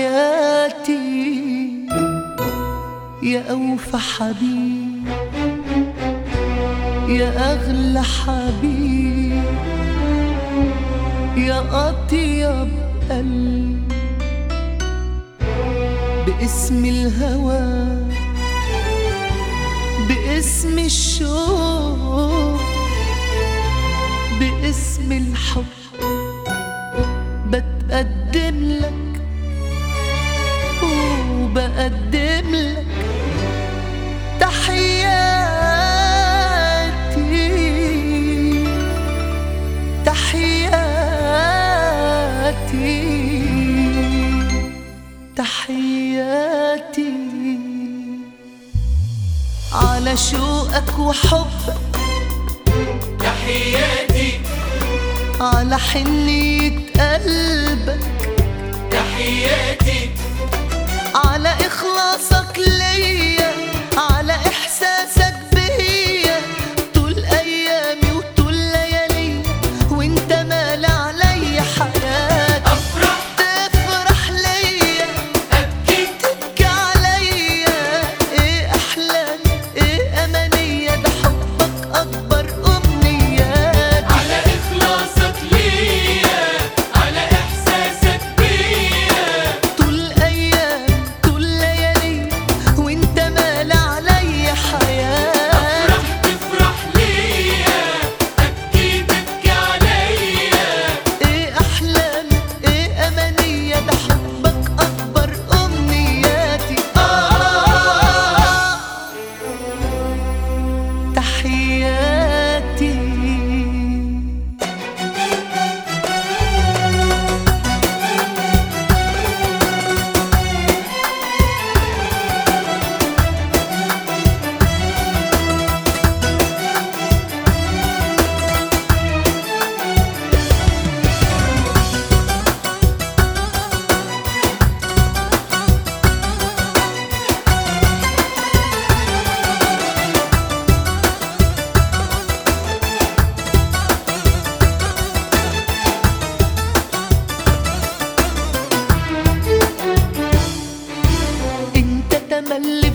حياتي يا أوفى حبيب يا أغلى حبيب يا أطيب قلب باسم الهوى باسم الشوق باسم الحب بتقدم لك وبقدم لك تحياتي تحياتي تحياتي على شوقك وحبك تحياتي على حنية قلبك تحياتي على إخلاصك ليا على إحساسك بيا طول أيامي وطول ليالي وانت مال عليا حياتي أفرح تفرح ليا أبكي تبكي عليا ايه أحلامي ايه أمانية ده حبك أكبر أمنيات على إخلاصك ليا على إحساسك بيا طول أيام طول ليالي وانت مال عليا حياتي أفرح تفرح ليا أبكي تبكي عليا ايه احلامي ايه امانية ده حبك اكبر امنياتي آه تحياتي انت تملي